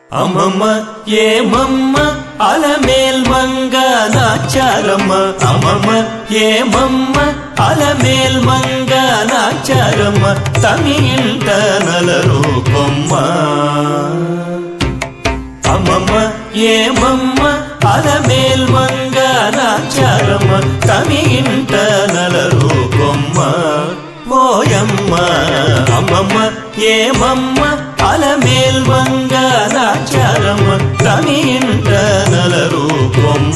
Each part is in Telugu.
అమ్మమ్మ ఏమమ్మ అలమేల్ మంగ నాచారమ్మ అమ్మమ్మ ఏమమ్మ అలమేల్ మంగ నాచారమ్మ తమింట నలరూపమ్మ అమ్మమ్మ ఏమమ్మ అలమేల్ మంగ నాచారమ్మ తమింట నలరూపమ్మ ఓయమ్మ అమ్మమ్మ ఏమమ్మ అలమేల్ మంగ నాచారమ్మ తమింట నలరూపమ్మ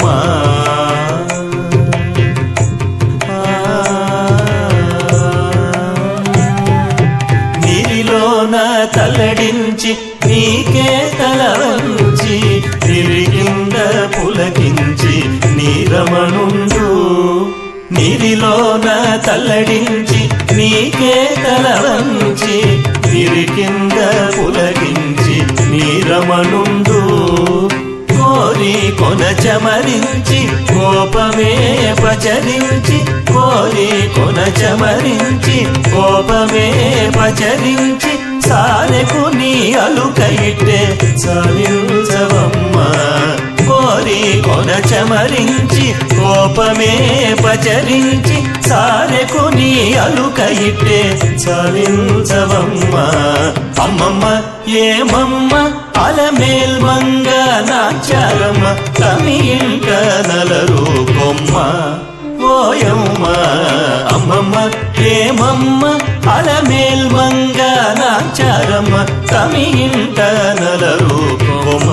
నీరిలోన తల్లడించి నీకే తల వంచి నిరిగింద పులకించి నీరమణుండు నీరిలోన తల్లడించి నీకే తల వంచి నిరికింద పులకించి నీరమణుండు కోరి కొన చమరించి కోపమే పచరించి కోరి కొన చమరించి కోపమే పచరించి సాలెకు నీ అలుకైతే సాలించవమ్మ కోరి కొన చమరించి కోపమే పచరించి సాలెకు నీ అలుకైతే సాలించవమ్మ అమ్మమ్మ ఏమమ్మ అలమేల్ మంగ నాచారమ్మ తమింట నలరూపమ్మ ఓయమ్మ అమ్మమ్మ ఏమమ్మ అలమేల్ మంగ నాచారమ్మ తమింట నలరూపమ్మ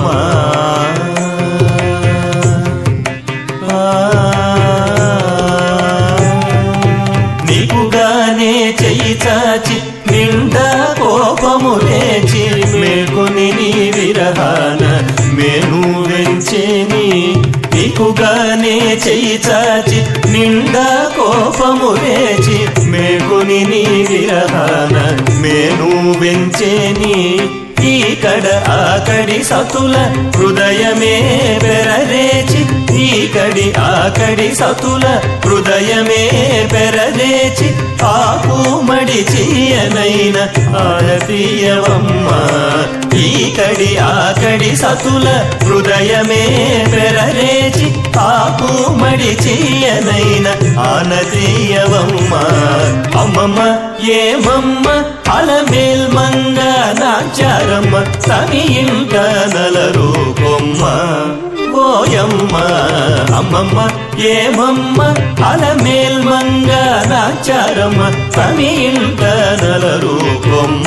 నీకుగానే చెయ్యి చాచి నిండా కోపము లేచి మేకుని నీ విరహాన మేను వెంచేని నీకుగానే చెయ్యి చాచి నిండా కోపము లేచి మేకుని నీ విరహాన మేను వెంచేని ఈకడ ఆకడి సతుల హృదయమే పెరరేచి ఈకడి ఆకడి సతుల హృదయమే పెరరేచి ఆకు మడిచియనైన ఆడతీయవమ్మ ఈకడి ఆకడి సతుల హృదయమే పెరరేచి ఆకు మడిచియనైన ఆనతీయవమ్మ అమ్మమ్మ ఏమమ్మ అలమేల్ మంగ నాచారమ్మ తమింట నలరూపమ్మ ఓయమ్మ అమ్మమ్మ ఏమమ్మ అలమేల్ మంగ నాచారమ్మ తమింట నలరూపమ్మ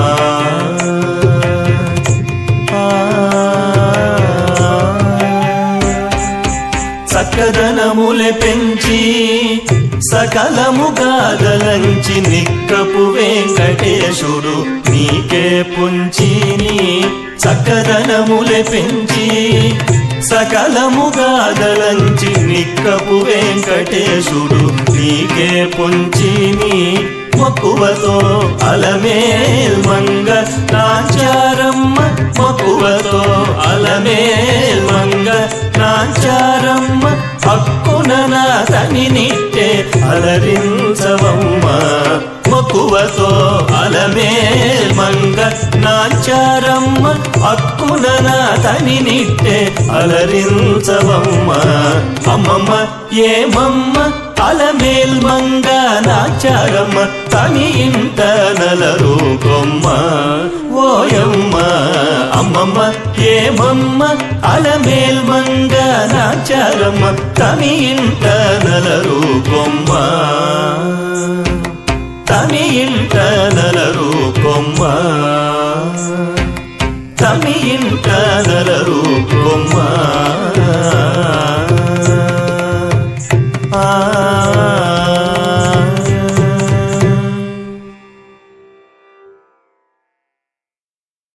సకదనములె పెంచి సకలము గాదలంచి నిక్కపు వెంకటేశుడు నీకే పుంచిని సకదనములె పెంచి సకలము గాదలంచి నిక్కపు వెంకటేశుడు నీకే పుంచిని మక్కువతో అలమేల్ మంగ నాచారమ్మ మక్కువతో అలమేల్ మంగ నాచారమ్మ హక్కున నా తని నిట్టే అలరించవమ్మ మక్కువతో అలమేల్ మంగ నాచారమ్మ హక్కున నా తని నిట్టే అలరించవమ్మ అమ్మమ్మ ఏమమ్మ అలమేల్ మంగ నాచారమ్మ తని ఇంట నలరూపమ్మ ఓయమ్మ అమ్మమ్మ ఏమమ్మ అలమేల్ మంగ నాచారమ్మ తని ఇంట నలరూపమ్మ తని ఇంట నలరూపమ్మ తమి ఇంట నలరూపమ్మ ఆ